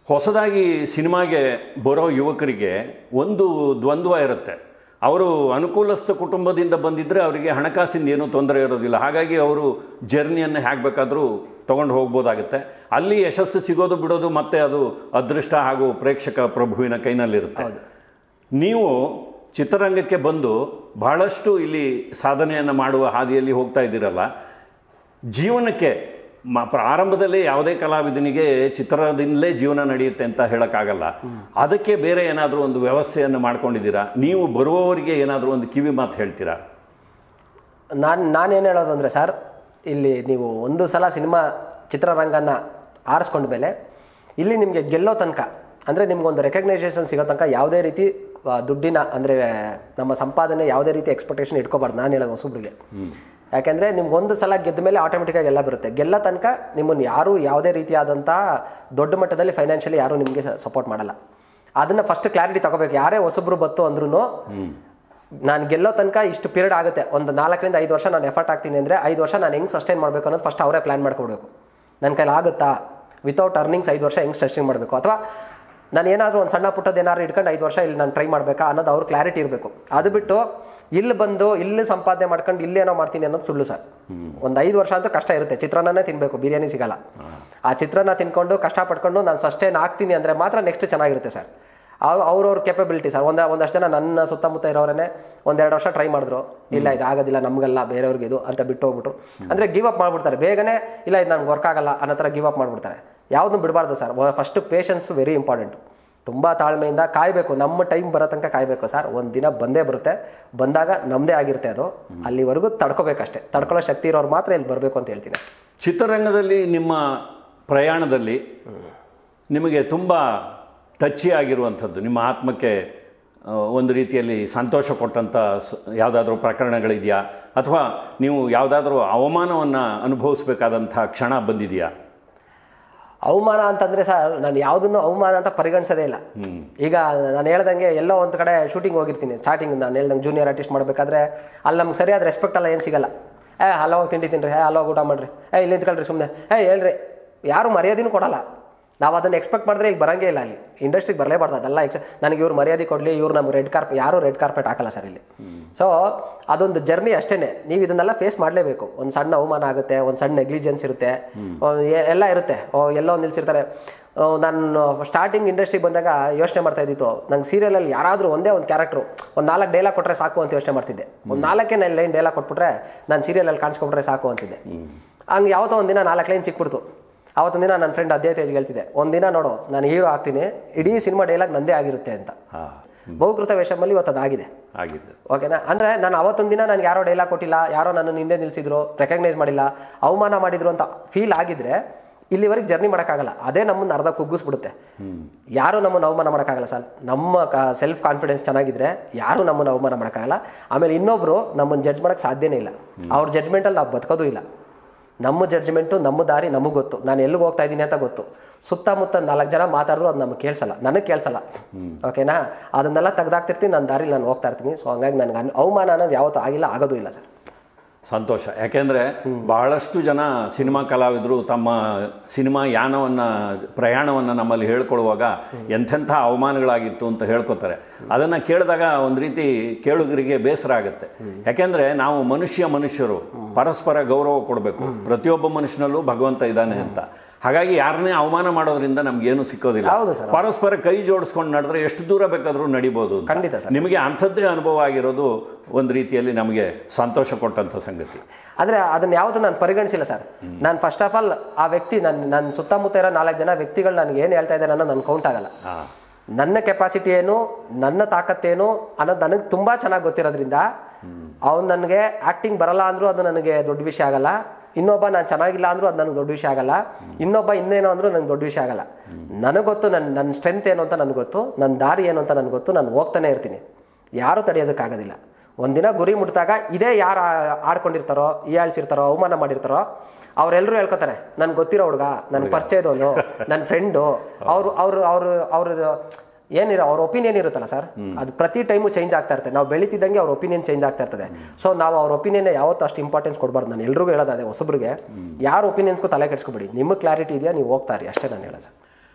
ಹೊಸದಾಗಿ ಸಿನಿಮಾಗೆ ಬರೋ ಯುವಕರಿಗೆ ಒಂದು ದ್ವಂದ್ವ ಇರುತ್ತೆ ಅವರು ಅನುಕೂಲಸ್ಥ ಕುಟುಂಬದಿಂದ ಬಂದಿದ್ದರೆ ಅವರಿಗೆ ಹಣಕಾಸಿಂದ ಏನೂ ತೊಂದರೆ ಇರೋದಿಲ್ಲ ಹಾಗಾಗಿ ಅವರು ಜರ್ನಿಯನ್ನು ಹೇಗೆ ಬೇಕಾದರೂ ತೊಗೊಂಡು ಹೋಗ್ಬೋದಾಗುತ್ತೆ ಅಲ್ಲಿ ಯಶಸ್ಸು ಸಿಗೋದು ಬಿಡೋದು ಮತ್ತೆ ಅದು ಅದೃಷ್ಟ ಹಾಗೂ ಪ್ರೇಕ್ಷಕ ಪ್ರಭುವಿನ ಕೈನಲ್ಲಿರುತ್ತೆ ನೀವು ಚಿತ್ರರಂಗಕ್ಕೆ ಬಂದು ಬಹಳಷ್ಟು ಇಲ್ಲಿ ಸಾಧನೆಯನ್ನು ಮಾಡುವ ಹಾದಿಯಲ್ಲಿ ಹೋಗ್ತಾ ಇದ್ದೀರಲ್ಲ ಜೀವನಕ್ಕೆ ಮ ಪ್ರಾರಂಭದಲ್ಲೇ ಯಾವುದೇ ಕಲಾವಿದನಿಗೆ ಚಿತ್ರದಿಂದಲೇ ಜೀವನ ನಡೆಯುತ್ತೆ ಅಂತ ಹೇಳೋಕ್ಕಾಗಲ್ಲ ಅದಕ್ಕೆ ಬೇರೆ ಏನಾದರೂ ಒಂದು ವ್ಯವಸ್ಥೆಯನ್ನು ಮಾಡ್ಕೊಂಡಿದ್ದೀರಾ ನೀವು ಬರುವವರಿಗೆ ಏನಾದರೂ ಒಂದು ಕಿವಿ ಮಾತು ಹೇಳ್ತೀರಾ ನಾನು ನಾನೇನು ಹೇಳೋದು ಅಂದರೆ ಸರ್ ಇಲ್ಲಿ ನೀವು ಒಂದು ಸಲ ಸಿನಿಮಾ ಚಿತ್ರರಂಗನ ಆರಿಸ್ಕೊಂಡ ಮೇಲೆ ಇಲ್ಲಿ ನಿಮಗೆ ಗೆಲ್ಲೋ ತನಕ ಅಂದರೆ ನಿಮ್ಗೊಂದು ರೆಕಗ್ನೈಸೇಷನ್ ಸಿಗೋ ತನಕ ಯಾವುದೇ ರೀತಿ ಆ, ದುಡ್ಡಿನ ಅಂದರೆ ನಮ್ಮ ಸಂಪಾದನೆ ಯಾವುದೇ ರೀತಿ ಎಕ್ಸ್ಪೆಕ್ಟೇಷನ್ ಇಟ್ಕೋಬಾರ್ದು ನಾನು ಹೇಳೋದು ಹೊಸಬ್ರಿಗೆ ಯಾಕೆಂದರೆ ನಿಮ್ಗೆ ಒಂದು ಸಲ ಗೆದ್ದ ಮೇಲೆ ಆಟೋಮೆಟಿಕ್ಕಾಗಿ ಎಲ್ಲ ಬರುತ್ತೆ ಗೆಲ್ಲ ತನಕ ನಿಮ್ಮನ್ನು ಯಾರೂ ಯಾವುದೇ ರೀತಿಯಾದಂಥ ದೊಡ್ಡ ಮಟ್ಟದಲ್ಲಿ ಫೈನಾನ್ಷಿಯಲಿ ಯಾರೂ ನಿಮಗೆ ಸಪೋರ್ಟ್ ಮಾಡಲ್ಲ ಅದನ್ನು ಫಸ್ಟ್ ಕ್ಲಾರಿಟಿ ತಗೋಬೇಕು ಯಾರೇ ಹೊಸಬ್ರು ಬತ್ತು ಅಂದ್ರೂ ನಾನು ಗೆಲ್ಲೋ ತನಕ ಇಷ್ಟು ಪೀರಿಯಡ್ ಆಗುತ್ತೆ ಒಂದು ನಾಲ್ಕರಿಂದ ಐದು ವರ್ಷ ನಾನು ಎಫರ್ಟ್ ಆಗ್ತೀನಿ ಅಂದರೆ ಐದು ವರ್ಷ ನಾನು ಹೆಂಗೆ ಸಸ್ಟೈನ್ ಮಾಡಬೇಕು ಅನ್ನೋದು ಫಸ್ಟ್ ಅವರೇ ಪ್ಲ್ಯಾನ್ ಮಾಡ್ಕೊಡ್ಬೇಕು ನನ್ನ ಕೈಲಿ ಆಗುತ್ತಾ ವಿತೌಟ್ ಅರ್ನಿಂಗ್ಸ್ ಐದು ವರ್ಷ ಹೆಂಗೆ ಸಸ್ಟೈನ್ ಮಾಡಬೇಕು ಅಥವಾ ನಾನು ಏನಾದರೂ ಒಂದು ಸಣ್ಣ ಪುಟ್ಟದ್ದು ಏನಾದ್ರು ಇಟ್ಕೊಂಡು ಐದು ವರ್ಷ ಇಲ್ಲಿ ನಾನು ಟ್ರೈ ಮಾಡಬೇಕಾ ಅನ್ನೋದು ಅವ್ರ ಕ್ಲಾರಿಟಿ ಇರಬೇಕು ಅದು ಬಿಟ್ಟು ಇಲ್ಲಿ ಬಂದು ಇಲ್ಲಿ ಸಂಪಾದನೆ ಮಾಡ್ಕೊಂಡು ಇಲ್ಲೇನೋ ಮಾಡ್ತೀನಿ ಅನ್ನೋದು ಸುಳ್ಳು ಸರ್ ಒಂದು ಐದು ವರ್ಷ ಅಂತೂ ಕಷ್ಟ ಇರುತ್ತೆ ಚಿತ್ರಾನ್ನನೇ ತಿನ್ನಬೇಕು ಬಿರಿಯಾನಿ ಸಿಗಲ್ಲ ಆ ಚಿತ್ರಾನ್ನ ತಿನ್ಕೊಂಡು ಕಷ್ಟಪಟ್ಕೊಂಡು ನಾನು ಸಸ್ಟೈನ್ ಆಗ್ತೀನಿ ಅಂದರೆ ಮಾತ್ರ ನೆಕ್ಸ್ಟ್ ಚೆನ್ನಾಗಿರುತ್ತೆ ಸರ್ ಅವ್ರು ಅವ್ರವ್ರ ಕೆಪಬಿಲಿಟಿ ಸರ್ ಒಂದು ಒಂದಷ್ಟು ಜನ ನನ್ನ ಸುತ್ತಮುತ್ತ ಇರೋರೇ ಒಂದೆರಡು ವರ್ಷ ಟ್ರೈ ಮಾಡಿದ್ರು ಇಲ್ಲ ಇದು ಆಗೋದಿಲ್ಲ ನಮಗೆಲ್ಲ ಬೇರೆಯವ್ರಿಗೆ ಇದು ಅಂತ ಬಿಟ್ಟು ಹೋಗ್ಬಿಟ್ರು ಅಂದರೆ ಗಿವ್ ಅಪ್ ಮಾಡ್ಬಿಡ್ತಾರೆ ಬೇಗನೆ ಇಲ್ಲ ಇದು ನನಗೆ ವರ್ಕ್ ಆಗಲ್ಲ ಅನ್ನೋ ಥರ ಗಿವ್ ಅಪ್ ಮಾಡ್ಬಿಡ್ತಾರೆ ಯಾವುದನ್ನು ಬಿಡಬಾರ್ದು sir first patience very important ತುಂಬ ತಾಳ್ಮೆಯಿಂದ ಕಾಯಬೇಕು ನಮ್ಮ ಟೈಮ್ ಬರೋ ತನಕ ಕಾಯಬೇಕು ಸರ್ ಒಂದು ದಿನ ಬಂದೇ ಬರುತ್ತೆ ಬಂದಾಗ ನಮ್ಮದೇ ಆಗಿರುತ್ತೆ ಅದು ಅಲ್ಲಿವರೆಗೂ ತಡ್ಕೋಬೇಕಷ್ಟೇ ತಡ್ಕೊಳ್ಳೋ ಶಕ್ತಿ ಇರೋರು ಮಾತ್ರ ಇಲ್ಲಿ ಬರಬೇಕು ಅಂತ ಹೇಳ್ತೀನಿ ಚಿತ್ರರಂಗದಲ್ಲಿ ನಿಮ್ಮ ಪ್ರಯಾಣದಲ್ಲಿ ನಿಮಗೆ ತುಂಬ ಟಚ್ಚಿ ಆಗಿರುವಂಥದ್ದು ನಿಮ್ಮ ಆತ್ಮಕ್ಕೆ ಆ, ಒಂದು ರೀತಿಯಲ್ಲಿ ಸಂತೋಷ ಕೊಟ್ಟಂಥ ಸ ಯಾವುದಾದ್ರೂ ಪ್ರಕರಣಗಳಿದೆಯಾ ಅಥವಾ ನೀವು ಯಾವುದಾದ್ರೂ ಅವಮಾನವನ್ನು ಅನುಭವಿಸ್ಬೇಕಾದಂಥ ಕ್ಷಣ ಬಂದಿದೆಯಾ ಅವಮಾನ ಅಂತಂದ್ರೆ ಸರ್ ನಾನು ಯಾವುದನ್ನು ಅವಮಾನ ಅಂತ ಪರಿಗಣಿಸೋದೇ ಇಲ್ಲ ಈಗ ನಾನು ಹೇಳ್ದಂಗೆ ಎಲ್ಲೋ ಒಂದು ಕಡೆ ಶೂಟಿಂಗ್ ಹೋಗಿರ್ತೀನಿ ಸ್ಟಾರ್ಟಿಂಗ್ ನಾನು ಹೇಳ್ದಂಗೆ ಜೂನಿಯರ್ ಆರ್ಟಿಸ್ಟ್ ಮಾಡಬೇಕಾದ್ರೆ ಅಲ್ಲಿ ನಮ್ಗೆ ಸರಿಯಾದ ರೆಸ್ಪೆಕ್ಟ್ ಎಲ್ಲ ಏನು ಸಿಗಲ್ಲ ಏ ಹಲೋ ಹೋಗಿ ತಿಂಡಿ ತಿನ್ರಿ ಏ ಹಲೋ ಊಟ ಮಾಡ್ರಿ ಏ ಇಲ್ಲಿ ನಿಂತ್ಕೊಳ್ರಿ ಸುಮ್ಮನೆ ಏ ಹೇಳ್ರಿ ಯಾರು ಮರ್ಯಾದೆನೂ ಕೊಡಲ್ಲ ನಾವು ಅದನ್ನು ಎಕ್ಸ್ಪೆಕ್ಟ್ ಮಾಡಿದ್ರೆ ಈಗ ಬರಂಗೇ ಇಲ್ಲ ಅಲ್ಲಿ ಇಂಡಸ್ಟ್ರಿಗೆ ಬರಲೇಬಾರ್ದು ಅದೆಲ್ಲ ಎಕ್ಸ್ ನನಗೆ ಇವ್ರು ಮರ್ಯಾದೆ ಕೊಡಲಿ ಇವ್ರು ನಮ್ಗೆ ರೆಡ್ ಕಾರ್ಪೆಟ್ ಯಾರು ರೆಡ್ ಕಾರ್ಪೆಟ್ ಹಾಕಲ್ಲ ಸರ್ ಇಲ್ಲಿ ಸೊ ಅದೊಂದು ಜರ್ನಿ ಅಷ್ಟೇ ನೀವು ಇದನ್ನೆಲ್ಲ ಫೇಸ್ ಮಾಡಲೇಬೇಕು ಒಂದು ಸಣ್ಣ ಅವಮಾನ ಆಗುತ್ತೆ ಒಂದು ಸಣ್ಣ ನೆಗ್ಲಿಜೆನ್ಸ್ ಇರುತ್ತೆ ಒಂದ್ ಎ- ಎಲ್ಲ ಇರುತ್ತೆ ಓ ಎಲ್ಲೋ ಒಂದು ನಿಲ್ಸಿರ್ತಾರೆ ಆ, ನಾನು ಸ್ಟಾರ್ಟಿಂಗ್ ಇಂಡಸ್ಟ್ರಿಗೆ ಬಂದಾಗ ಯೋಚನೆ ಮಾಡ್ತಾ ಇದ್ದಿತ್ತು ನಂಗೆ ಸೀರಿಯಲಲ್ಲಿ ಯಾರಾದರೂ ಒಂದೇ ಒಂದು ಕ್ಯಾರೆಕ್ಟ್ರು ಒಂದು ನಾಲ್ಕು ಡೈಲಾಗ್ ಕೊಟ್ಟರೆ ಸಾಕು ಅಂತ ಯೋಚನೆ ಮಾಡ್ತಿದ್ದೆ ಒಂದು ನಾಲ್ಕೇ ನಾನು ಲೈನ್ ಡೈಲಾಗ್ ಕೊಟ್ಬಿಟ್ರೆ ನಾನು ಸೀರಿಯಲಲ್ಲಿ ಕಾಣಿಸ್ಕೊಂಡ್ರೆ ಸಾಕು ಅಂತಿದ್ದೆ ಹಂಗೆ ಯಾವತ್ತೋ ಒಂದಿನ ನಾಲ್ಕು ಲೈನ್ ಸಿಕ್ಬಿಡ್ತು ಅವತ್ತೊಂದು ದಿನ ನನ್ನ ಫ್ರೆಂಡ್ ಅದೇ ತೇಜ್ಗೆ ಹೇಳ್ತಿದ್ದೆ ಒಂದಿನ ನೋಡು ನಾನು ಹೀರೋ ಆಗ್ತೀನಿ ಇಡೀ ಸಿನಿಮಾ ಡೈಲಾಗ್ ನಂದೇ ಆಗಿರುತ್ತೆ ಅಂತ ಹಾಂ ಬಹುಕೃತ ವೇಷಮಲ್ಲಿ ಇವತ್ತು ಅದಾಗಿದೆ ಆಗಿದೆ ಓಕೆನಾ ಅಂದರೆ ನಾನು ಅವತ್ತೊಂದು ದಿನ ನನಗೆ ಯಾರೋ ಡೈಲಾಗ್ ಕೊಟ್ಟಿಲ್ಲ ಯಾರೋ ನನ್ನ ಹಿಂದೆ ನಿಲ್ಲಿಸಿದ್ರು ರೆಕಗ್ನೈಸ್ ಮಾಡಿಲ್ಲ ಅವಮಾನ ಮಾಡಿದ್ರು ಅಂತ ಫೀಲ್ ಆಗಿದ್ರೆ ಇಲ್ಲಿವರೆಗೆ ಜರ್ನಿ ಮಾಡೋಕ್ಕಾಗಲ್ಲ ಅದೇ ನಮ್ಮನ್ನು ಅರ್ಧ ಕುಗ್ಗಿಸ್ಬಿಡುತ್ತೆ ಯಾರು ನಮ್ಮನ್ನು ಅವಮಾನ ಮಾಡೋಕ್ಕಾಗಲ್ಲ ಸರ್ ನಮ್ಮ ಸೆಲ್ಫ್ ಕಾನ್ಫಿಡೆನ್ಸ್ ಚೆನ್ನಾಗಿದ್ರೆ ಯಾರು ನಮ್ಮನ್ನು ಅವಮಾನ ಮಾಡೋಕ್ಕಾಗಲ್ಲ ಆಮೇಲೆ ಇನ್ನೊಬ್ರು ನಮ್ಮನ್ನು ಜಡ್ಜ್ ಮಾಡೋಕ್ಕೆ ಸಾಧ್ಯನೇ ಇಲ್ಲ ಅವ್ರ ಜಡ್ಜ್ಮೆಂಟಲ್ಲಿ ನಾವು ಬದುಕೋದು ಇಲ್ಲ ನಮ್ಮ ಜಡ್ಜ್ಮೆಂಟು ನಮ್ಮ ದಾರಿ ನಮಗೆ ಗೊತ್ತು ನಾನು ಎಲ್ಲಿಗೆ ಹೋಗ್ತಾ ಇದ್ದೀನಿ ಅಂತ ಗೊತ್ತು ಸುತ್ತಮುತ್ತ ನಾಲ್ಕು ಜನ ಮಾತಾಡಿದ್ರು ಅದು ನಮಗೆ ಕೇಳಿಸಲ್ಲ ನನಗೆ ಕೇಳಿಸಲ್ಲ ಓಕೆನಾ ಅದನ್ನೆಲ್ಲ ತೆಗ್ದಾಕ್ತಿರ್ತೀನಿ ನನ್ನ ದಾರಿಲಿ ನಾನು ಹೋಗ್ತಾ ಇರ್ತೀನಿ ಸೊ ಹಂಗಾಗಿ ನನಗೆ ಅನ್- ಅವಮಾನ ಅನ್ನೋದು ಯಾವತ್ತೂ ಆಗಿಲ್ಲ ಆಗೋದು ಇಲ್ಲ ಸರ್ ಸಂತೋಷ ಯಾಕೆಂದರೆ ಬಹಳಷ್ಟು ಜನ ಸಿನಿಮಾ ಕಲಾವಿದರು ತಮ್ಮ ಸಿನಿಮಾ ಯಾನವನ್ನು ಪ್ರಯಾಣವನ್ನು ನಮ್ಮಲ್ಲಿ ಹೇಳ್ಕೊಳ್ಳುವಾಗ ಎಂಥೆಂಥ ಅವಮಾನಗಳಾಗಿತ್ತು ಅಂತ ಹೇಳ್ಕೊತಾರೆ ಅದನ್ನು ಕೇಳಿದಾಗ ಒಂದು ರೀತಿ ಕೇಳುಗರಿಗೆ ಬೇಸರ ಆಗುತ್ತೆ ಯಾಕೆಂದರೆ ನಾವು ಮನುಷ್ಯ ಮನುಷ್ಯರು ಪರಸ್ಪರ ಗೌರವ ಕೊಡಬೇಕು ಪ್ರತಿಯೊಬ್ಬ ಮನುಷ್ಯನಲ್ಲೂ ಭಗವಂತ ಇದ್ದಾನೆ ಅಂತ ಹಾಗಾಗಿ ಯಾರನ್ನೇ ಅವಮಾನ ಮಾಡೋದ್ರಿಂದ ನಮ್ಗೇನು ಸಿಕ್ಕೋದಿಲ್ಲ ಹೌದು ಸರ್. ಪರಸ್ಪರ ಕೈ ಜೋಡಿಸ್ಕೊಂಡು ನಡೆದ್ರೆ ಎಷ್ಟು ದೂರ ಬೇಕಾದರೂ ನಡಿಬೋದು ಅಂತ. ಖಂಡಿತ ಸರ್. ನಿಮಗೆ ಅಂಥದ್ದೇ ಅನುಭವ ಆಗಿರೋದು ಒಂದು ರೀತಿಯಲ್ಲಿ ನಮಗೆ ಸಂತೋಷ ಕೊಟ್ಟಂಥ ಸಂಗತಿ ಆದರೆ ಅದನ್ನ ಯಾವುದು ನಾನು ಪರಿಗಣಿಸಿಲ್ಲ ಸರ್ ನಾನು ಫಸ್ಟ್ ಆಫ್ ಆಲ್ ಆ ವ್ಯಕ್ತಿ ನನ್ನ ನನ್ನ ಸುತ್ತಮುತ್ತ ಇರೋ ನಾಲ್ಕು ಜನ ವ್ಯಕ್ತಿಗಳು ನನಗೆ ಏನು ಹೇಳ್ತಾ ಇದ್ದಾರೆ ಅನ್ನೋದು ನನಗೆ ಕೌಂಟ್ ಆಗಲ್ಲ ಹಾಂ ನನ್ನ ಕೆಪಾಸಿಟಿ ಏನು ನನ್ನ ತಾಕತ್ತೇನು ಅನ್ನೋದು ನನಗೆ ತುಂಬ ಚೆನ್ನಾಗಿ ಗೊತ್ತಿರೋದ್ರಿಂದ ಅವ್ನು ನನಗೆ ಆ್ಯಕ್ಟಿಂಗ್ ಬರಲ್ಲ ಅಂದರೂ ಅದು ನನಗೆ ದೊಡ್ಡ ವಿಷಯ ಆಗಲ್ಲ ಇನ್ನೊಬ್ಬ ನಾನು ಚೆನ್ನಾಗಿಲ್ಲ ಅಂದರೂ ಅದು ನನಗೆ ದೊಡ್ಡ ವಿಷಯ ಆಗಲ್ಲ ಇನ್ನೊಬ್ಬ ಇನ್ನೇನೋ ಅಂದರೂ ನನಗೆ ದೊಡ್ಡ ವಿಷಯ ಆಗಲ್ಲ ನನಗೆ ಗೊತ್ತು ನನ್ನ ನನ್ನ ಸ್ಟ್ರೆಂತ್ ಏನು ಅಂತ ನನಗೆ ಗೊತ್ತು ನನ್ನ ದಾರಿ ಏನು ಅಂತ ನನಗೆ ಗೊತ್ತು ನಾನು ಹೋಗ್ತಾನೆ ಇರ್ತೀನಿ ಯಾರೂ ತಡೆಯೋದಕ್ಕಾಗೋದಿಲ್ಲ ಒಂದಿನ ಗುರಿ ಮುಟ್ಟಿದಾಗ ಇದೇ ಯಾರು ಆಡ್ಕೊಂಡಿರ್ತಾರೋ ಹೀಯಾಳ್ಸಿರ್ತಾರೋ ಅವಮಾನ ಮಾಡಿರ್ತಾರೋ ಅವರೆಲ್ಲರೂ ಹೇಳ್ಕೊತಾರೆ ನನ್ಗೆ ಗೊತ್ತಿರೋ ಹುಡುಗ ನನ್ನ ಪರಿಚಯದವನು ನನ್ನ ಫ್ರೆಂಡು ಅವರು ಅವರು ಅವರು ಅವ್ರದ್ದು ಏನಿರೋ ಅವ್ರ ಒಪಿನಿಯನ್ ಇರುತ್ತಲ್ಲ ಸರ್ ಅದು ಪ್ರತಿ ಟೈಮು ಚೇಂಜ್ ಆಗ್ತಾ ಇರ್ತದೆ ನಾವು ಬೆಳಿತಿದ್ದಂಗೆ ಅವ್ರ ಒಪಿನಿಯನ್ ಚೇಂಜ್ ಆಗ್ತಾ ಇರ್ತದೆ ಸೊ ನಾವು ಅವ್ರ ಒಪಿನಿಯನ್ ಯಾವತ್ತೂ ಅಷ್ಟು ಇಂಪಾರ್ಟೆನ್ಸ್ ಕೊಡಬಾರ್ದು ನಾನು ಎಲ್ರಿಗೂ ಹೇಳೋದು ಅದೇ ಹೊಸಬ್ರಿಗೆ ಯಾರ ಒಪಿನಿಯನ್ಸ್ಗೂ ತಲೆ ಕೆಡ್ಸ್ಕೊಬೇಡಿ ನಿಮಗೆ ಕ್ಲಾರಿಟಿ ಇದೆಯಾ ನೀವು ಹೋಗ್ತಾರೆ ಅಷ್ಟೇ ನಾನು ಹೇಳೋದು ಸರ್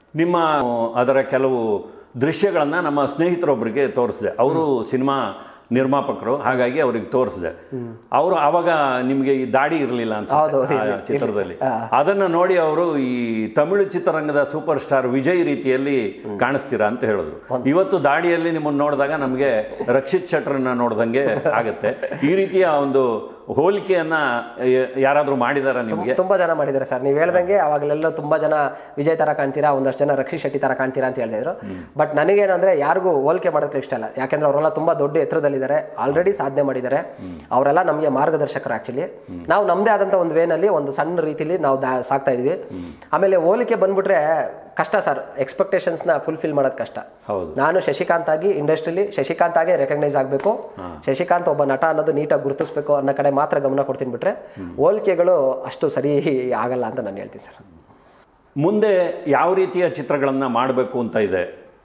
ನಿಮ್ಮ ಅದರ ಕೆಲವು ದೃಶ್ಯಗಳನ್ನು ನಮ್ಮ ಸ್ನೇಹಿತರೊಬ್ಬರಿಗೆ ತೋರಿಸಿದೆ ಅವರು ಸಿನಿಮಾ ನಿರ್ಮಾಪಕರು ಹಾಗಾಗಿ ಅವ್ರಿಗೆ ತೋರಿಸಿದೆ ಅವರು ಆವಾಗ ನಿಮಗೆ ಈ ದಾಡಿ ಇರಲಿಲ್ಲ ಹೌದು, ಅನ್ಸುತ್ತೆ ಹೌದು, ಆ ಚಿತ್ರದಲ್ಲಿ ಅದನ್ನ ನೋಡಿ ಅವರು ಈ ತಮಿಳು ಚಿತ್ರರಂಗದ ಸೂಪರ್ ಸ್ಟಾರ್ ವಿಜಯ್ ರೀತಿಯಲ್ಲಿ ಕಾಣಿಸ್ತೀರಾ ಅಂತ ಹೇಳಿದ್ರು ಇವತ್ತು ದಾಡಿಯಲ್ಲಿ ನಿಮ್ಮನ್ನು ನೋಡಿದಾಗ ನಮಗೆ ರಕ್ಷಿತ್ ಶೆಟ್ಟರ್ನ ನೋಡ್ದಂಗೆ ಆಗತ್ತೆ ಈ ರೀತಿಯ ಒಂದು ಹೋಲಿಕೆಯನ್ನ ಯ- ಯಾರಾದ್ರೂ ಮಾಡಿದಾರ ನಿಮಗೆ ತುಂಬಾ ಜನ ಮಾಡಿದ್ದಾರೆ ಸರ್ ನೀವು ಹೇಳ್ದಂಗೆ ಅವಾಗಲೆಲ್ಲ ತುಂಬಾ ಜನ ವಿಜಯ್ ತರ ಕಾಣ್ತೀರಾ ಒಂದಷ್ಟು ಜನ ರಕ್ಷಿತ್ ಶೆಟ್ಟಿ ತರ ಕಾಣ್ತೀರಾ ಅಂತ ಹೇಳಿದ್ರು ಬಟ್ ನನಗೇನಂದ್ರೆ ಯಾರಿಗೂ ಹೋಲಿಕೆ ಮಾಡೋಕೆ ಇಷ್ಟ ಇಲ್ಲ ಯಾಕೆಂದ್ರೆ ಅವರೆಲ್ಲ ತುಂಬಾ ದೊಡ್ಡ ಎತ್ತರದಲ್ಲಿದ್ದಾರೆ ಆಲ್ರೆಡಿ ಸಾಧನೆ ಮಾಡಿದ್ದಾರೆ ಅವರೆಲ್ಲ ನಮಗೆ ಮಾರ್ಗದರ್ಶಕರು ಆಕ್ಚುಲಿ ನಾವು ನಮ್ಮದೇ ಆದಂತ ಒಂದು ವೇನಲ್ಲಿ ಒಂದು ಸಣ್ಣ ರೀತಿಲಿ ನಾವು ದಾ- ಸಾಕ್ತಾ ಇದೀವಿ ಆಮೇಲೆ ಹೋಲಿಕೆ ಬಂದ್ಬಿಟ್ರೆ ಕಷ್ಟ ಸರ್ ಎಕ್ಸ್ಪೆಕ್ಟೇಷನ್ಸ್ನ ಫುಲ್ಫಿಲ್ ಮಾಡೋದು ಕಷ್ಟ ಹೌದು ನಾನು ಶಶಿಕಾಂತ್ ಆಗಿ ಇಂಡಸ್ಟ್ರಿಲಿ ಶಶಿಕಾಂತ್ ಆಗೇ ರೆಕಗ್ನೈಸ್ ಆಗಬೇಕು ಶಶಿಕಾಂತ್ ಒಬ್ಬ ನಟ ಅನ್ನೋದು ನೀಟಾಗಿ ಗುರುತಿಸ್ಬೇಕು ಅನ್ನೋ ಕಡೆ ಮಾತ್ರ ಗಮನ ಕೊಡ್ತೀನಿ ಬಿಟ್ರೆ ಹೋಲಿಕೆಗಳು ಅಷ್ಟು ಸರಿ ಆಗಲ್ಲ ಅಂತ ನಾನು ಹೇಳ್ತೀನಿ ಸರ್ ಮುಂದೆ ಯಾವ ರೀತಿಯ ಚಿತ್ರಗಳನ್ನ ಮಾಡಬೇಕು ಅಂತ ಇದೆ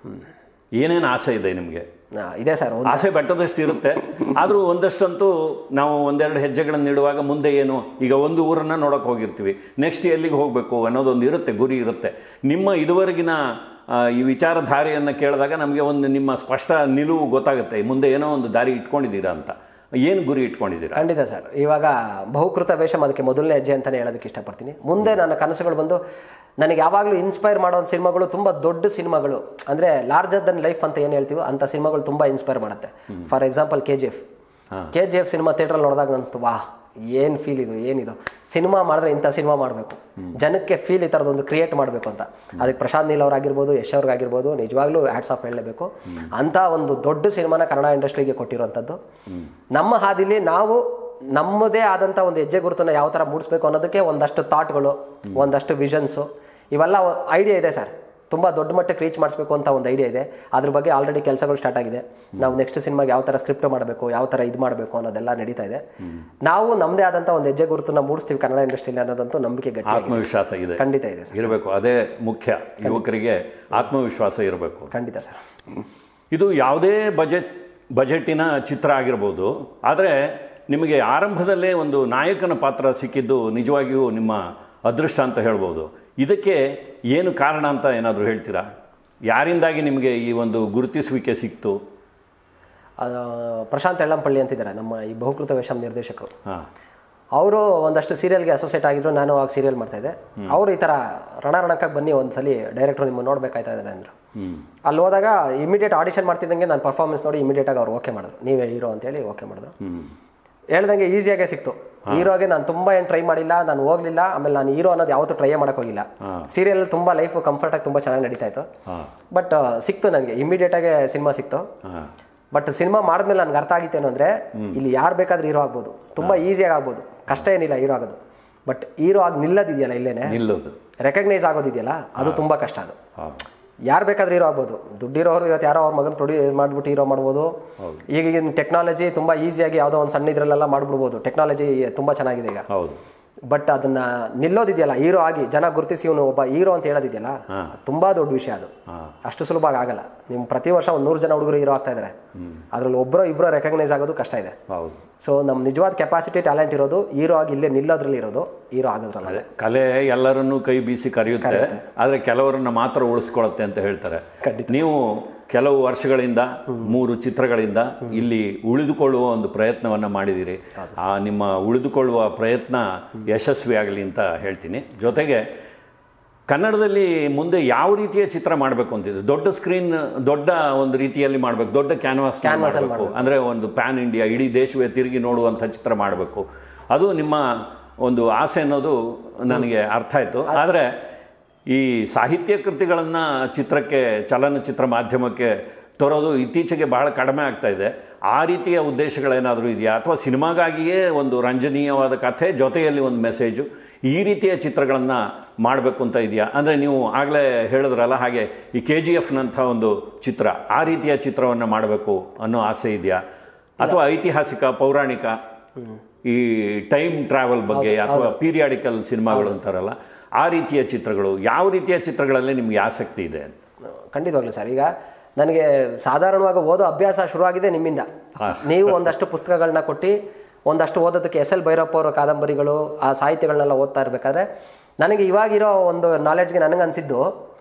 ಏನೇನು ಆಸೆ ಇದೆ ನಿಮಗೆ ಆ, ಇದೆ ಸರ್ ಒಂದು ಆಸೆ ಬೆಟ್ಟದಷ್ಟು ಇರುತ್ತೆ ಆದರೂ ಒಂದಷ್ಟಂತೂ ನಾವು ಒಂದೆರಡು ಹೆಜ್ಜೆಗಳನ್ನು ಇಡುವಾಗ ಮುಂದೆ ಏನು ಈಗ ಒಂದು ಊರನ್ನು ನೋಡೋಕೆ ಹೋಗಿರ್ತೀವಿ ನೆಕ್ಸ್ಟ್ ಎಲ್ಲಿಗೆ ಹೋಗಬೇಕು ಅನ್ನೋದೊಂದು ಇರುತ್ತೆ ಗುರಿ ಇರುತ್ತೆ ನಿಮ್ಮ ಇದುವರೆಗಿನ ಆ, ಈ ವಿಚಾರಧಾರೆಯನ್ನು ಕೇಳಿದಾಗ ನಮಗೆ ಒಂದು ನಿಮ್ಮ ಸ್ಪಷ್ಟ ನಿಲುವು ಗೊತ್ತಾಗುತ್ತೆ ಮುಂದೆ ಏನೋ ಒಂದು ದಾರಿ ಇಟ್ಕೊಂಡಿದ್ದೀರಾ ಅಂತ ಏನು ಗುರಿ ಇಟ್ಕೊಂಡಿದ್ದೀರಾ ಖಂಡಿತ ಸರ್ ಇವಾಗ ಬಹುಕೃತ ವೇಷಂ ಅದಕ್ಕೆ ಮೊದಲನೇ ಹೆಜ್ಜೆ ಅಂತಾನೆ ಹೇಳೋದಕ್ಕೆ ಇಷ್ಟಪಡ್ತೀನಿ ಮುಂದೆ ನನ್ನ ಕನಸುಗಳು ಬಂದು ನನಗೆ ಯಾವಾಗಲೂ ಇನ್ಸ್ಪೈರ್ ಮಾಡೋ ಸಿನಿಮಾಗಳು ತುಂಬ ದೊಡ್ಡ ಸಿನಿಮಾಗಳು ಅಂದರೆ ಲಾರ್ಜರ್ ದನ್ ಲೈಫ್ ಅಂತ ಏನು ಹೇಳ್ತೀವೋ ಅಂಥ ಸಿನಿಮಾಗಳು ತುಂಬ ಇನ್ಸ್ಪೈರ್ ಮಾಡುತ್ತೆ for example K G F K G F cinema ಥಿಯೇಟ್ರಲ್ಲಿ ನೋಡಿದಾಗ ಅನಿಸ್ತು ವಾಹ್ ಏನು ಫೀಲ್ ಇದು ಏನಿದು ಸಿನಿಮಾ ಮಾಡಿದ್ರೆ ಇಂಥ ಸಿನಿಮಾ ಮಾಡಬೇಕು ಜನಕ್ಕೆ ಫೀಲ್ ಈ ಥರದೊಂದು ಕ್ರಿಯೇಟ್ ಮಾಡಬೇಕು ಅಂತ ಅದಕ್ಕೆ ಪ್ರಶಾಂತ್ ನೀಲ್ ಅವ್ರಾಗಿರ್ಬೋದು ಯಶ್ ಅವ್ರಿಗಾಗಿರ್ಬೋದು ನಿಜವಾಗ್ಲೂ ಹ್ಯಾಟ್ಸ್ ಆಫ್ ಹೇಳಲೇಬೇಕು ಅಂಥ ಒಂದು ದೊಡ್ಡ ಸಿನಿಮಾನ ಕನ್ನಡ ಇಂಡಸ್ಟ್ರಿಗೆ ಕೊಟ್ಟಿರುವಂಥದ್ದು ನಮ್ಮ ಹಾದಿಲಿ ನಾವು ನಮ್ಮದೇ ಆದಂಥ ಒಂದು ಹೆಜ್ಜೆ ಗುರುತನ್ನ ಯಾವ ಥರ ಮೂಡಿಸ್ಬೇಕು ಅನ್ನೋದಕ್ಕೆ ಒಂದಷ್ಟು ಥಾಟ್ಗಳು ಒಂದಷ್ಟು ವಿಷನ್ಸು ಇವೆಲ್ಲ ಐಡಿಯಾ ಇದೆ ಸರ್ ತುಂಬ ದೊಡ್ಡ ಮಟ್ಟಕ್ಕೆ ರೀಚ್ ಮಾಡಿಸ್ಬೇಕು ಅಂತ ಒಂದು ಐಡಿಯಾ ಇದೆ ಅದ್ರ ಬಗ್ಗೆ ಆಲ್ರೆಡಿ ಕೆಲಸಗಳು ಸ್ಟಾರ್ಟ್ ಆಗಿದೆ ನಾವು ನೆಕ್ಸ್ಟ್ ಸಿನಿಮಾಗೆ ಯಾವ ಥರ ಸ್ಕ್ರಿಪ್ಟ್ ಮಾಡಬೇಕು ಯಾವ ಥರ ಇದು ಮಾಡಬೇಕು ಅನ್ನೋದೆಲ್ಲ ನಡೀತಾ ಇದೆ ನಾವು ನಮ್ಮದೇ ಆದಂಥ ಒಂದು ಹೆಜ್ಜೆ ಗುರುತನ್ನ ಮೂಡಿಸ್ತೀವಿ ಕನ್ನಡ ಇಂಡಸ್ಟ್ರಿಯಲ್ಲಿ ಅನ್ನೋದಂತೂ ನಂಬಿಕೆ ಗಟ್ಟಿ ಆತ್ಮವಿಶ್ವಾಸ ಇದೆ ಖಂಡಿತ ಇದೆ ಸರ್ ಇರಬೇಕು ಅದೇ ಮುಖ್ಯ ಯುವಕರಿಗೆ ಆತ್ಮವಿಶ್ವಾಸ ಇರಬೇಕು ಖಂಡಿತ ಸರ್ ಇದು ಯಾವುದೇ ಬಜೆಟ್ ಬಜೆಟಿನ ಚಿತ್ರ ಆಗಿರ್ಬೋದು ಆದರೆ ನಿಮಗೆ ಆರಂಭದಲ್ಲೇ ಒಂದು ನಾಯಕನ ಪಾತ್ರ ಸಿಕ್ಕಿದ್ದು ನಿಜವಾಗಿಯೂ ನಿಮ್ಮ ಅದೃಷ್ಟ ಅಂತ ಹೇಳ್ಬೋದು ಇದಕ್ಕೆ ಏನು ಕಾರಣ ಅಂತ ಏನಾದರೂ ಹೇಳ್ತೀರಾ ಯಾರಿಂದಾಗಿ ನಿಮಗೆ ಈ ಒಂದು ಗುರುತಿಸುವಿಕೆ ಸಿಕ್ತು ಆ, ಪ್ರಶಾಂತ್ ಎಳ್ಳಂಪಳ್ಳಿ ಅಂತಿದ್ದಾರೆ ನಮ್ಮ ಈ ಬಹುಕೃತ ವೇಷಂ ನಿರ್ದೇಶಕರು ಹಾಂ ಅವರು ಒಂದಷ್ಟು ಸೀರಿಯಲ್ಗೆ ಅಸೋಸಿಯೇಟ್ ಆಗಿದ್ರು ನಾನು ಅವಾಗ ಸೀರಿಯಲ್ ಮಾಡ್ತಾ ಇದ್ದೆ ಅವರು ಈ ಥರ ರಣರಣಕ್ಕಕ್ಕೆ ಬನ್ನಿ ಒಂದ್ಸಲಿ ಡೈರೆಕ್ಟರ್ ನಿಮ್ಮ ನೋಡ್ಬೇಕಾಯ್ತಾ ಇದ್ದಾರೆ ಅಂದರು ಅಲ್ಲಿ ಹೋದಾಗ ಇಮಿಡಿಯೇಟ್ ಆಡಿಷನ್ ಮಾಡ್ತಿದ್ದಂಗೆ ನಾನು ಪರ್ಫಾರ್ಮೆನ್ಸ್ ನೋಡಿ ಇಮಿಡಿಯೇಟಾಗಿ ಅವ್ರು ಓಕೆ ಮಾಡಿದ್ರು ನೀವೇ ಹೀರೋ ಅಂತೇಳಿ ಓಕೆ ಮಾಡಿದ್ರು ಹೇಳ್ದಂಗೆ ಈಸಿಯಾಗೆ ಸಿಕ್ತು ಹೀರೋಗೆ ನಾನು ತುಂಬ ಏನು ಟ್ರೈ ಮಾಡಿಲ್ಲ ನಾನು ಹೋಗ್ಲಿಲ್ಲ ಆಮೇಲೆ ನಾನು ಹೀರೋ ಅನ್ನೋದು ಯಾವತ್ತೂ ಟ್ರೈ ಮಾಡಕ್ ಹೋಗಿಲ್ಲ ಸೀರಿಯಲ್ ತುಂಬ ಲೈಫ್ ಕಂಫರ್ಟಾಗಿ ತುಂಬ ಚೆನ್ನಾಗಿ ನಡೀತಾ ಇತ್ತು ಹಾಂ ಬಟ್ ಸಿಕ್ತು ನನಗೆ ಇಮಿಡಿಯೇಟಾಗೆ ಸಿನಿಮಾ ಸಿಕ್ತು ಹಾಂ ಬಟ್ ಸಿನಿಮಾ ಮಾಡಿದ್ಮೇಲೆ ನನ್ಗೆ ಅರ್ಥ ಆಗಿತ್ತೇನು ಅಂದರೆ ಇಲ್ಲಿ ಯಾರು ಬೇಕಾದ್ರೂ ಹೀರೋ ಆಗ್ಬೋದು ತುಂಬ ಈಸಿಯಾಗಿ ಆಗ್ಬೋದು ಕಷ್ಟ ಏನಿಲ್ಲ ಹೀರೋ ಆಗೋದು ಬಟ್ ಹೀರೋ ಆಗಿ ನಿಲ್ಲೋದಿದೆಯಲ್ಲ ಇಲ್ಲೇನೆ ನಿಲ್ಲೋದು ರೆಕಗ್ನೈಸ್ ಆಗೋದಿದೆಯಲ್ಲ ಅದು ತುಂಬ ಕಷ್ಟ ಅದು ಹಾಂ ಯಾರು ಬೇಕಾದ್ರೂ ಹೀರೋ ಆಗ್ಬೋದು ದುಡ್ಡಿರೋರು ಇವತ್ತು ಯಾರೋ ಅವ್ರ ಮಗನ ಪ್ರೊಡ್ಯೂ ಮಾಡ್ಬಿಟ್ಟು ಹೀರೋ ಮಾಡ್ಬೋದು ಈಗಿನ ಟೆಕ್ನಾಲಜಿ ತುಂಬ ಈಸಿಯಾಗಿ ಯಾವುದೋ ಒಂದು ಸಣ್ಣ ಇದರಲ್ಲೆಲ್ಲ ಮಾಡ್ಬಿಡ್ಬೋದು ಟೆಕ್ನಾಲಜಿ ತುಂಬ ಚೆನ್ನಾಗಿದೆ ಈಗ ಹೌದು ಬಟ್ ಅದನ್ನ ನಿಲ್ಲೋದಿದೆಯಲ್ಲ ಹೀರೋ ಆಗಿ ಜನ ಗುರುತಿಸಿ ಇವನು ಒಬ್ಬ ಹೀರೋ ಅಂತ ಹೇಳೋದಿದೆಯಲ್ಲ ತುಂಬಾ ದೊಡ್ಡ ವಿಷಯ ಅದು ಹಾಂ ಅಷ್ಟು ಸುಲಭವಾಗಿ ಆಗಲ್ಲ ನಿಮ್ ಪ್ರತಿ ವರ್ಷ ಒಂದು ನೂರು ಜನ ಹುಡುಗರು ಹೀರೋ ಆಗ್ತಾ ಇದ್ದಾರೆ ಅದ್ರಲ್ಲಿ ಒಬ್ಬರೋ ಇಬ್ಬರೋ ರೆಕಗ್ನೈಸ್ ಆಗೋದು ಕಷ್ಟ ಇದೆ ಹೌದು ಸೊ ನಮ್ಮ ನಿಜವಾದ ಕೆಪಾಸಿಟಿ ಟ್ಯಾಲೆಂಟ್ ಇರೋದು ಹೀರೋ ಆಗಿ ಇಲ್ಲೇ ನಿಲ್ಲೋದ್ರಲ್ಲಿ ಇರೋದು ಹೀರೋ ಆಗೋದ್ರಲ್ಲ ಅದೇ ಕಲೆ ಎಲ್ಲರನ್ನೂ ಕೈ ಬೀಸಿ ಕರೆಯುತ್ತೆ ಆದರೆ ಕೆಲವರನ್ನ ಮಾತ್ರ ಉಳಿಸ್ಕೊಳತ್ತೆ ಅಂತ ಹೇಳ್ತಾರೆ ಖಂಡಿತ. ನೀವು ಕೆಲವು ವರ್ಷಗಳಿಂದ ಮೂರು ಚಿತ್ರಗಳಿಂದ ಇಲ್ಲಿ ಉಳಿದುಕೊಳ್ಳುವ ಒಂದು ಪ್ರಯತ್ನವನ್ನು ಮಾಡಿದ್ದೀರಿ ಆ ನಿಮ್ಮ ಉಳಿದುಕೊಳ್ಳುವ ಪ್ರಯತ್ನ ಯಶಸ್ವಿಯಾಗಲಿ ಅಂತ ಹೇಳ್ತೀನಿ ಜೊತೆಗೆ ಕನ್ನಡದಲ್ಲಿ ಮುಂದೆ ಯಾವ ರೀತಿಯ ಚಿತ್ರ ಮಾಡಬೇಕು ಅಂತಿದೆ ದೊಡ್ಡ ಸ್ಕ್ರೀನ್ ದೊಡ್ಡ ಒಂದು ರೀತಿಯಲ್ಲಿ ಮಾಡಬೇಕು ದೊಡ್ಡ ಕ್ಯಾನ್ವಾಸ್ ಮಾಡಬೇಕು ಅಂದರೆ ಒಂದು ಪ್ಯಾನ್ ಇಂಡಿಯಾ ಇಡೀ ದೇಶವೇ ತಿರುಗಿ ನೋಡುವಂಥ ಚಿತ್ರ ಮಾಡಬೇಕು ಅದು ನಿಮ್ಮ ಒಂದು ಆಸೆ ಅನ್ನೋದು ನನಗೆ ಅರ್ಥ ಆಯಿತು ಆದರೆ ಈ ಸಾಹಿತ್ಯ ಕೃತಿಗಳನ್ನು ಚಿತ್ರಕ್ಕೆ ಚಲನಚಿತ್ರ ಮಾಧ್ಯಮಕ್ಕೆ ತರೋದು ಇತ್ತೀಚೆಗೆ ಬಹಳ ಕಡಿಮೆ ಆಗ್ತಾ ಇದೆ ಆ ರೀತಿಯ ಉದ್ದೇಶಗಳೇನಾದರೂ ಇದೆಯಾ ಅಥವಾ ಸಿನಿಮಾಗಾಗಿಯೇ ಒಂದು ರಂಜನೀಯವಾದ ಕಥೆ ಜೊತೆಯಲ್ಲಿ ಒಂದು ಮೆಸೇಜು ಈ ರೀತಿಯ ಚಿತ್ರಗಳನ್ನು ಮಾಡಬೇಕು ಅಂತ ಇದೆಯಾ ಅಂದರೆ ನೀವು ಆಗಲೇ ಹೇಳಿದ್ರಲ್ಲ ಹಾಗೆ ಈ ಕೆ ಜಿ ಎಫ್ನಂಥ ಒಂದು ಚಿತ್ರ ಆ ರೀತಿಯ ಚಿತ್ರವನ್ನು ಮಾಡಬೇಕು ಅನ್ನೋ ಆಸೆ ಇದೆಯಾ ಅಥವಾ ಐತಿಹಾಸಿಕ ಪೌರಾಣಿಕ ಈ ಟೈಮ್ ಟ್ರಾವೆಲ್ ಬಗ್ಗೆ ಅಥವಾ ಪೀರಿಯಾಡಿಕಲ್ ಸಿನಿಮಾಗಳು ಅಂತಾರಲ್ಲ ಆ ರೀತಿಯ ಚಿತ್ರಗಳು ಯಾವ ರೀತಿಯ ಚಿತ್ರಗಳಲ್ಲಿ ನಿಮಗೆ ಆಸಕ್ತಿ ಇದೆ ಅಂತ ಖಂಡಿತವಾಗ್ಲೂ ಸರ್ ಈಗ ನನಗೆ ಸಾಧಾರಣವಾಗಿ ಓದೋ ಅಭ್ಯಾಸ ಶುರುವಾಗಿದೆ ನಿಮ್ಮಿಂದ ನೀವು ಒಂದಷ್ಟು ಪುಸ್ತಕಗಳನ್ನ ಕೊಟ್ಟು ಒಂದಷ್ಟು ಓದೋದಕ್ಕೆ ಎಸ್ ಎಲ್ ಭೈರಪ್ಪ ಅವರ ಕಾದಂಬರಿಗಳು ಆ ಸಾಹಿತ್ಯಗಳನ್ನೆಲ್ಲ ಓದ್ತಾ ಇರಬೇಕಾದ್ರೆ ನನಗೆ ಇವಾಗಿರೋ ಒಂದು ನಾಲೆಡ್ಜ್ಗೆ ನನಗೆ ಅನಿಸಿದ್ದು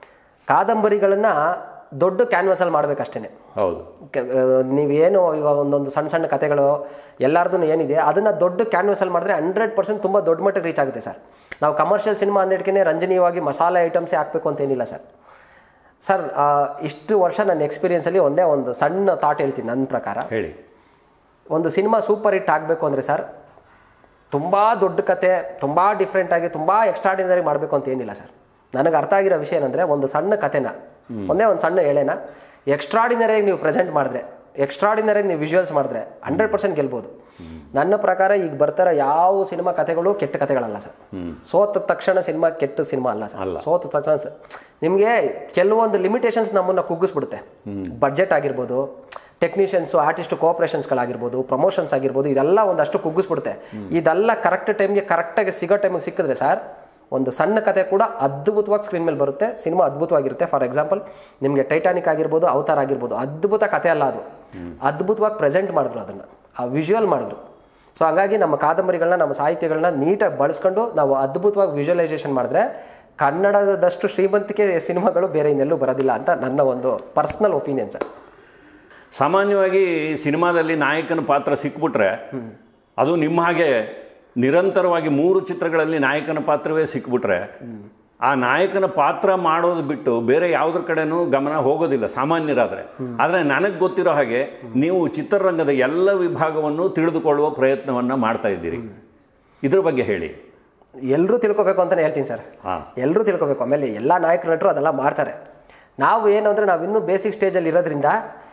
ಕಾದಂಬರಿಗಳನ್ನ ದೊಡ್ಡ ಕ್ಯಾನ್ವಸಲ್ಲಿ ಮಾಡ್ಬೇಕಷ್ಟೇ ಹೌದು ನೀವೇನು ಇವಾಗ ಒಂದೊಂದು ಸಣ್ಣ ಸಣ್ಣ ಕಥೆಗಳು ಎಲ್ಲರದ್ದು ಏನಿದೆ ಅದನ್ನ ದೊಡ್ಡ ಕ್ಯಾನ್ವಸಲ್ಲಿ ಮಾಡಿದ್ರೆ ಹಂಡ್ರೆಡ್ ಪರ್ಸೆಂಟ್ ತುಂಬ ದೊಡ್ಡ ಮಟ್ಟಿಗೆ ರೀಚ್ ಆಗುತ್ತೆ ಸರ್ ನಾವು ಕಮರ್ಷಿಯಲ್ ಸಿನಿಮಾ ಅಂದಿಡ್ಕೆ ರಂಜನೀಯವಾಗಿ ಮಸಾಲೆ ಐಟಮ್ಸೇ ಹಾಕಬೇಕು ಅಂತ ಏನಿಲ್ಲ ಸರ್ ಸರ್ ಆ, ಇಷ್ಟು ವರ್ಷ ನನ್ನ ಎಕ್ಸ್ಪೀರಿಯನ್ಸಲ್ಲಿ ಒಂದೇ ಒಂದು ಸಣ್ಣ ಥಾಟ್ ಹೇಳ್ತೀನಿ ನನ್ನ ಪ್ರಕಾರ ಹೇಳಿ ಒಂದು ಸಿನಿಮಾ ಸೂಪರ್ ಹಿಟ್ ಆಗಬೇಕು ಅಂದರೆ ಸರ್ ತುಂಬ ದೊಡ್ಡ ಕತೆ ತುಂಬ ಡಿಫ್ರೆಂಟಾಗಿ ತುಂಬ ಎಕ್ಸ್ಟ್ರಾಡಿನರಿ ಮಾಡಬೇಕು ಅಂತ ಏನಿಲ್ಲ ಸರ್ ನನಗೆ ಅರ್ಥ ಆಗಿರೋ ವಿಷಯ ಏನಂದರೆ ಒಂದು ಸಣ್ಣ ಕತೆನ ಒಂದೇ ಒಂದು ಸಣ್ಣ ಎಳೆನ ಎಕ್ಸ್ಟ್ರಾಡಿನರಿಯಾಗಿ ನೀವು ಪ್ರೆಸೆಂಟ್ ಮಾಡಿದ್ರೆ ಎಕ್ಸ್ಟ್ರಾಡಿನರಿಯಾಗಿ ನೀವು ವಿಜುವಲ್ಸ್ ಮಾಡಿದ್ರೆ ಹಂಡ್ರೆಡ್ ಪರ್ಸೆಂಟ್ ಗೆಲ್ಬೋದು ನನ್ನ ಪ್ರಕಾರ ಈಗ ಬರ್ತಾರ ಯಾವ ಸಿನಿಮಾ ಕತೆಗಳು ಕೆಟ್ಟ ಕತೆಗಳಲ್ಲ ಸರ್ ಸೋತ ತಕ್ಷಣ ಸಿನಿಮಾ ಕೆಟ್ಟ ಸಿನಿಮಾ ಅಲ್ಲ ಸರ್ ಸೋತ ತಕ್ಷಣ ಸ- ನಿಮಗೆ ಕೆಲವೊಂದು ಲಿಮಿಟೇಷನ್ಸ್ ನಮ್ಮನ್ನ ಕುಗ್ಗಿಸ್ಬಿಡುತ್ತೆ ಬಡ್ಜೆಟ್ ಆಗಿರ್ಬೋದು ಟೆಕ್ನಿಷಿಯನ್ಸ್ ಆರ್ಟಿಸ್ಟ್ ಕೋಆಪರೇಷನ್ಸ್ಗಳಾಗಿರ್ಬೋದು ಪ್ರಮೋಷನ್ಸ್ ಆಗಿರ್ಬೋದು ಇದೆಲ್ಲ ಒಂದಷ್ಟು ಕುಗ್ಗಿಸ್ಬಿಡುತ್ತೆ ಇದೆಲ್ಲ ಕರೆಕ್ಟ್ ಟೈಮ್ಗೆ ಕರೆಕ್ಟಾಗಿ ಸಿಗೋ ಟೈಮಿಗೆ ಸಿಕ್ಕಿದ್ರೆ ಸರ್ ಒಂದು ಸಣ್ಣ ಕತೆ ಕೂಡ ಅದ್ಭುತವಾಗಿ ಸ್ಕ್ರೀನ್ ಮೇಲೆ ಬರುತ್ತೆ ಸಿನಿಮಾ ಅದ್ಭುತವಾಗಿರುತ್ತೆ ಫಾರ್ ಎಕ್ಸಾಂಪಲ್ ನಿಮಗೆ ಟೈಟಾನಿಕ್ ಆಗಿರ್ಬೋದು ಅವತಾರ ಆಗಿರ್ಬೋದು ಅದ್ಭುತ ಕತೆ ಅಲ್ಲ ಅದು ಅದ್ಭುತವಾಗಿ ಪ್ರೆಸೆಂಟ್ ಮಾಡಿದ್ರು ಅದನ್ನು ಆ ವಿಜುವಲ್ ಮಾಡಿದ್ರು ಸೊ ಹಾಗಾಗಿ ನಮ್ಮ ಕಾದಂಬರಿಗಳನ್ನ ನಮ್ಮ ಸಾಹಿತ್ಯಗಳನ್ನ ನೀಟಾಗಿ ಬಳಸ್ಕೊಂಡು ನಾವು ಅದ್ಭುತವಾಗಿ ವಿಜುವಲೈಸೇಷನ್ ಮಾಡಿದ್ರೆ ಕನ್ನಡದಷ್ಟು ಶ್ರೀಮಂತಿಕೆ ಸಿನಿಮಾಗಳು ಬೇರೆ ಇನ್ನೆಲ್ಲೂ ಬರೋದಿಲ್ಲ ಅಂತ ನನ್ನ ಒಂದು ಪರ್ಸ್ನಲ್ ಒಪಿನಿಯನ್ ಸರ್ ಸಾಮಾನ್ಯವಾಗಿ ಸಿನಿಮಾದಲ್ಲಿ ನಾಯಕನ ಪಾತ್ರ ಸಿಕ್ಬಿಟ್ರೆ ಅದು ನಿಮ್ಮ ಹಾಗೆ ನಿರಂತರವಾಗಿ ಮೂರು ಚಿತ್ರಗಳಲ್ಲಿ ನಾಯಕನ ಪಾತ್ರವೇ ಸಿಕ್ಬಿಟ್ರೆ ಆ ನಾಯಕನ ಪಾತ್ರ ಮಾಡೋದು ಬಿಟ್ಟು ಬೇರೆ ಯಾವುದ್ರ ಕಡೆನೂ ಗಮನ ಹೋಗೋದಿಲ್ಲ ಸಾಮಾನ್ಯರಾದರೆ ಆದರೆ ನನಗೆ ಗೊತ್ತಿರೋ ಹಾಗೆ ನೀವು ಚಿತ್ರರಂಗದ ಎಲ್ಲ ವಿಭಾಗವನ್ನು ತಿಳಿದುಕೊಳ್ಳುವ ಪ್ರಯತ್ನವನ್ನು ಮಾಡ್ತಾ ಇದ್ದೀರಿ ಇದ್ರ ಬಗ್ಗೆ ಹೇಳಿ ಎಲ್ಲರೂ ತಿಳ್ಕೊಬೇಕು ಅಂತಲೇ ಹೇಳ್ತೀನಿ ಸರ್ ಹಾಂ ಎಲ್ಲರೂ ತಿಳ್ಕೊಬೇಕು ಆಮೇಲೆ ಎಲ್ಲ ನಾಯಕ ನಟರು ಅದೆಲ್ಲ ಮಾಡ್ತಾರೆ ನಾವು ಏನು ಅಂದರೆ ನಾವು ಇನ್ನೂ ಬೇಸಿಕ್ ಸ್ಟೇಜಲ್ಲಿ ಇರೋದ್ರಿಂದ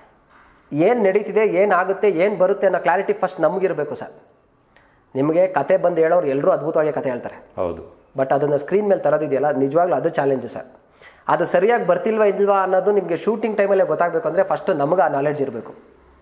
ಏನು ನಡೀತಿದೆ ಏನಾಗುತ್ತೆ ಏನು ಬರುತ್ತೆ ಅನ್ನೋ ಕ್ಲಾರಿಟಿ ಫಸ್ಟ್ ನಮಗಿರಬೇಕು ಸರ್ ನಿಮಗೆ ಕತೆ ಬಂದು ಹೇಳೋರು ಎಲ್ಲರೂ ಅದ್ಭುತವಾಗಿ ಕತೆ ಹೇಳ್ತಾರೆ ಹೌದು ಬಟ್ ಅದನ್ನು ಸ್ಕ್ರೀನ್ ಮೇಲೆ ತರೋದಿದೆಯಲ್ಲ ನಿಜವಾಗ್ಲೂ ಅದು ಚಾಲೆಂಜು ಸರ್ ಅದು ಸರಿಯಾಗಿ ಬರ್ತಿಲ್ವಾ ಇಲ್ವಾ ಅನ್ನೋದು ನಿಮಗೆ ಶೂಟಿಂಗ್ ಟೈಮಲ್ಲೇ ಗೊತ್ತಾಗಬೇಕು ಅಂದರೆ ಫಸ್ಟ್ ನಮಗೆ ಆ ನಾಲೆಡ್ಜ್ ಇರಬೇಕು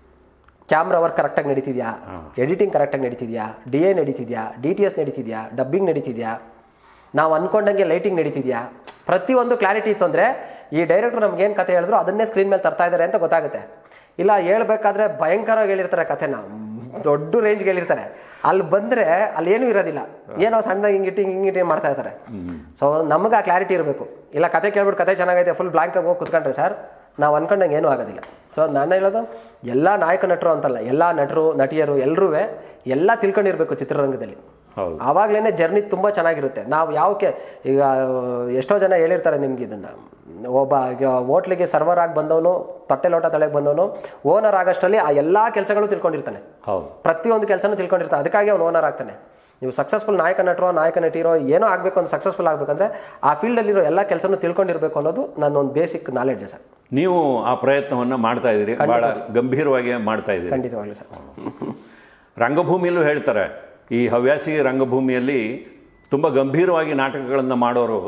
ಕ್ಯಾಮ್ರಾ ವರ್ಕ್ ಕರೆಕ್ಟಾಗಿ ನಡೀತಿದ್ಯಾ ಎಡಿಟಿಂಗ್ ಕರೆಕ್ಟಾಗಿ ನಡೀತಿದ್ಯಾ ಡಿ ಎ ನಡೀತಿದ್ಯಾ ಡಿ ಟಿ ಎಸ್ ನಡೀತಿದ್ಯಾ ಡಬ್ಬಿಂಗ್ ನಡೀತಿದ್ಯಾ ನಾವು ಅಂದ್ಕೊಂಡಂಗೆ ಲೈಟಿಂಗ್ ನಡೀತಿದ್ಯಾ ಪ್ರತಿಯೊಂದು ಕ್ಲಾರಿಟಿ ಇತ್ತು ಅಂದರೆ ಈ ಡೈರೆಕ್ಟ್ರು ನಮ್ಗೆ ಏನು ಕತೆ ಹೇಳಿದ್ರು ಅದನ್ನೇ ಸ್ಕ್ರೀನ್ ಮೇಲೆ ತರ್ತಾ ಇದ್ದಾರೆ ಅಂತ ಗೊತ್ತಾಗುತ್ತೆ ಇಲ್ಲ ಹೇಳ್ಬೇಕಾದ್ರೆ ಭಯಂಕರವಾಗಿ ಹೇಳಿರ್ತಾರೆ ಕತೆನ ದೊಡ್ಡ ರೇಂಜ್ಗೆ ಹೇಳಿರ್ತಾರೆ ಅಲ್ಲಿ ಬಂದರೆ ಅಲ್ಲಿ ಏನೂ ಇರೋದಿಲ್ಲ ಏನೋ ಸಣ್ಣ ಹಿಂಗಿಟ್ಟಿಂಗ್ ಹಿಂಗಿಟ್ಟಿಂಗ್ ಮಾಡ್ತಾ ಇರ್ತಾರೆ ಸೊ ನಮಗೆ ಆ ಕ್ಲಾರಿಟಿ ಇರಬೇಕು ಇಲ್ಲ ಕತೆ ಕೇಳ್ಬಿಟ್ಟು ಕತೆ ಚೆನ್ನಾಗೈತೆ ಫುಲ್ ಬ್ಲಾಂಕಾಗಿ ಹೋಗಿ ಕುತ್ಕೊಂಡ್ರೆ ಸರ್ ನಾವು ಅನ್ಕೊಂಡಂಗೆ ಏನೂ ಆಗೋದಿಲ್ಲ ಸೊ ನಾನು ಹೇಳೋದು ಎಲ್ಲ ನಾಯಕ ನಟರು ಅಂತಲ್ಲ ಎಲ್ಲ ನಟರು ನಟಿಯರು ಎಲ್ಲರೂ ಎಲ್ಲ ತಿಳ್ಕೊಂಡಿರ್ಬೇಕು ಚಿತ್ರರಂಗದಲ್ಲಿ ಹೌದು ಆವಾಗಲೇ ಜರ್ನಿ ತುಂಬ ಚೆನ್ನಾಗಿರುತ್ತೆ ನಾವು ಯಾವಕ್ಕೆ ಈಗ ಎಷ್ಟೋ ಜನ ಹೇಳಿರ್ತಾರೆ ನಿಮ್ಗೆ ಇದನ್ನು ಒಬ್ಬ ಈಗ ಹೋಟ್ಲಿಗೆ ಸರ್ವರ್ ಆಗಿ ಬಂದವನು ತಟ್ಟೆ ಲೋಟ ತಲೆಗೆ ಬಂದವನು ಓನರ್ ಆಗಷ್ಟರಲ್ಲಿ ಆ ಎಲ್ಲ ಕೆಲಸಗಳು ತಿಳ್ಕೊಂಡಿರ್ತಾನೆ ಹೌದು ಪ್ರತಿಯೊಂದು ಕೆಲಸನೂ ತಿಳ್ಕೊಂಡಿರ್ತಾನೆ ಅದಕ್ಕಾಗಿ ಅವ್ನು ಓನರ್ ಆಗ್ತಾನೆ ನೀವು ಸಕ್ಸಸ್ಫುಲ್ ನಾಯಕ ನಟರೋ ನಾಯಕ ನಟಿರೋ ಏನೋ ಆಗಬೇಕು ಅಂತ ಸಕ್ಸಸ್ಫುಲ್ ಆಗಬೇಕಂದ್ರೆ ಆ ಫೀಲ್ಡಲ್ಲಿರೋ ಎಲ್ಲ ಕೆಲಸನೂ ತಿಳ್ಕೊಂಡಿರ್ಬೇಕು ಅನ್ನೋದು ನನ್ನ ಒಂದು ಬೇಸಿಕ್ ನಾಲೆಡ್ಜ್ ಸರ್ ನೀವು ಆ ಪ್ರಯತ್ನವನ್ನು ಮಾಡ್ತಾ ಇದ್ದೀರಿ ಬಹಳ ಗಂಭೀರವಾಗಿ ಮಾಡ್ತಾ ಇದ್ದೀರಿ ಖಂಡಿತವಾಗ್ಲೂ ಸರ್ ರಂಗಭೂಮಿಯಲ್ಲೂ ಹೇಳ್ತಾರೆ ಈ ಹವ್ಯಾಸಿ ರಂಗಭೂಮಿಯಲ್ಲಿ ತುಂಬ ಗಂಭೀರವಾಗಿ ನಾಟಕಗಳನ್ನು ಮಾಡೋರು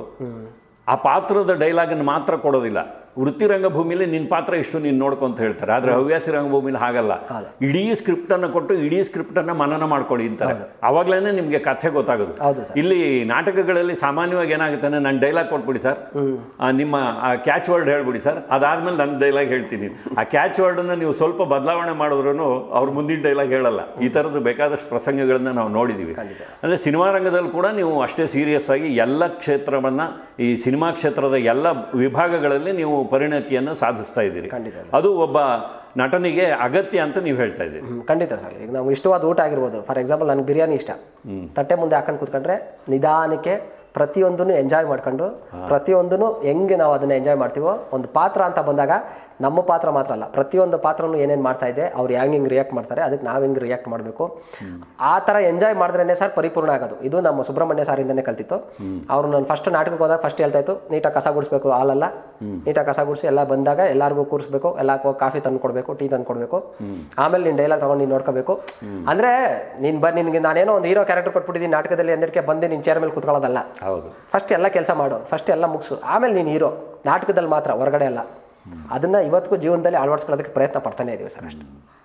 ಆ ಪಾತ್ರದ ಡೈಲಾಗನ್ನು ಮಾತ್ರ ಕೊಡೋದಿಲ್ಲ ವೃತ್ತಿ ರಂಗಭೂಮಿಯಲ್ಲಿ ನಿನ್ನ ಪಾತ್ರ ಇಷ್ಟು ನೀನು ನೋಡ್ಕೊಂತ ಹೇಳ್ತಾರೆ ಆದರೆ ಹವ್ಯಾಸಿ ರಂಗಭೂಮಿಲಿ ಹಾಗಲ್ಲ ಇಡೀ ಸ್ಕ್ರಿಪ್ಟನ್ನು ಕೊಟ್ಟು ಇಡೀ ಸ್ಕ್ರಿಪ್ಟನ್ನು ಮನನ ಮಾಡ್ಕೊಳ್ಳಿ ಅಂತಾರೆ ಅವಾಗಲೇ ನಿಮಗೆ ಕಥೆ ಗೊತ್ತಾಗೋದು ಹೌದು ಸರ್ ಇಲ್ಲಿ ನಾಟಕಗಳಲ್ಲಿ ಸಾಮಾನ್ಯವಾಗಿ ಏನಾಗುತ್ತೆ ಅಂದ್ರೆ ನಾನು ಡೈಲಾಗ್ ಕೊಟ್ಬಿಡಿ ಸರ್ ಆ, ನಿಮ್ಮ ಆ ಕ್ಯಾಚ್ ವರ್ಡ್ ಹೇಳ್ಬಿಡಿ ಸರ್ ಅದಾದ್ಮೇಲೆ ನನ್ನ ಡೈಲಾಗ್ ಹೇಳ್ತೀನಿ ಆ ಕ್ಯಾಚ್ ವರ್ಡನ್ನು ನೀವು ಸ್ವಲ್ಪ ಬದಲಾವಣೆ ಮಾಡಿದ್ರು ಅವ್ರು ಮುಂದಿನ ಡೈಲಾಗ್ ಹೇಳಲ್ಲ ಈ ಥರದ್ದು ಬೇಕಾದಷ್ಟು ಪ್ರಸಂಗಗಳನ್ನ ನಾವು ನೋಡಿದ್ದೀವಿ ಅಂದರೆ ಸಿನಿಮಾ ರಂಗದಲ್ಲಿ ಕೂಡ ನೀವು ಅಷ್ಟೇ ಸೀರಿಯಸ್ ಆಗಿ ಎಲ್ಲ ಕ್ಷೇತ್ರವನ್ನು ಈ ಸಿನಿಮಾ ಕ್ಷೇತ್ರದ ಎಲ್ಲ ವಿಭಾಗಗಳಲ್ಲಿ ನೀವು ಪರಿಣತಿಯನ್ನು ಸಾಧಿಸ್ತಾ ಇದ್ದೀರಿ ಖಂಡಿತ ಅದು ಒಬ್ಬ ನಟನಿಗೆ ಅಗತ್ಯ ಅಂತ ನೀವು ಹೇಳ್ತಾ ಇದ್ದೀರಿ ಹ್ಮ್, ಖಂಡಿತ ಸರ್ ಈಗ ನಾವು ಇಷ್ಟವಾದ ಊಟ ಆಗಿರ್ಬೋದು ಫಾರ್ ಎಕ್ಸಾಂಪಲ್ ನನಗೆ ಬಿರಿಯಾನಿ ಇಷ್ಟ ತಟ್ಟೆ ಮುಂದೆ ಹಾಕೊಂಡು ಕೂತ್ಕೊಂಡ್ರೆ ನಿಧಾನಕ್ಕೆ ಪ್ರತಿಯೊಂದನ್ನು ಎಂಜಾಯ್ ಮಾಡ್ಕೊಂಡು ಪ್ರತಿಯೊಂದನ್ನು ಹೆಂಗೆ ನಾವು ಅದನ್ನ ಎಂಜಾಯ್ ಮಾಡ್ತೀವೋ ಒಂದು ಪಾತ್ರ ಅಂತ ಬಂದಾಗ ನಮ್ಮ ಪಾತ್ರ ಮಾತ್ರ ಅಲ್ಲ ಪ್ರತಿಯೊಂದು ಪಾತ್ರನೂ ಏನೇನು ಮಾಡ್ತಾ ಇದೆ ಅವ್ರು ಹೆಂಗೆ ಹಿಂಗೆ ರಿಯಾಕ್ಟ್ ಮಾಡ್ತಾರೆ ಅದಕ್ಕೆ ನಾವು ಹೆಂಗೆ ರಿಯಾಕ್ಟ್ ಮಾಡಬೇಕು ಆ ಥರ ಎಂಜಾಯ್ ಮಾಡಿದ್ರೇ ಸರ್ ಪರಿಪೂರ್ಣ ಆಗೋದು ಇದು ನಮ್ಮ ಸುಬ್ರಹ್ಮಣ್ಯ ಸಾರಿಂದನೇ ಕಲ್ತಿತ್ತು ಅವ್ರು ನಾನು ಫಸ್ಟ್ ನಾಟಕಕ್ಕೆ ಹೋದಾಗ ಫಸ್ಟ್ ಹೇಳ್ತಾ ಇತ್ತು ನೀಟಾಗಿ ಕಸ ಗುಡಿಸ್ಬೇಕು ಹಾಲಲ್ಲ ನೀಟಾಗಿ ಕಸ ಗುಡಿಸಿ ಎಲ್ಲ ಬಂದಾಗ ಎಲ್ಲರಿಗೂ ಕೂರಿಸ್ಬೇಕು ಎಲ್ಲ ಕಾಫಿ ತಂದು ಕೊಡಬೇಕು ಟೀ ತಂದು ಕೊಡಬೇಕು ಆಮೇಲೆ ನೀನು ಡೈಲಾಗ್ ತಗೊಂಡು ನೀನು ನೋಡ್ಕೋಬೇಕು ಅಂದ್ರೆ ನೀನು ಬ ನಿನ್ಗೆ ನಾನೇನೋ ಒಂದು ಹೀರೋ ಕ್ಯಾರೆಕ್ಟರ್ ಕೊಟ್ಬಿಟ್ಟಿದ್ದೀನಿ ನಾಟಕದಲ್ಲಿ ಅಂದಕ್ಕೆ ಬಂದು ನಿನ್ನ ಚೇರ್ ಮೇಲೆ ಕುತ್ಕೊಳ್ಳೋದಲ್ಲ ಹೌದು ಫಸ್ಟ್ ಎಲ್ಲ ಕೆಲಸ ಮಾಡು ಫಸ್ಟ್ ಎಲ್ಲ ಮುಗಿಸು ಆಮೇಲೆ ನೀನು ಹೀರೋ ನಾಟಕದಲ್ಲಿ ಮಾತ್ರ ಹೊರಗಡೆ ಅಲ್ಲ ಅದನ್ನ ಇವತ್ತಿಗೂ ಜೀವನದಲ್ಲಿ ಅಳವಡಿಸ್ಕೊಳ್ಳೋದಕ್ಕೆ ಪ್ರಯತ್ನ ಪಡ್ತಾನೆ ಇದೀವಿ ಸರ್ ಅಷ್ಟೇ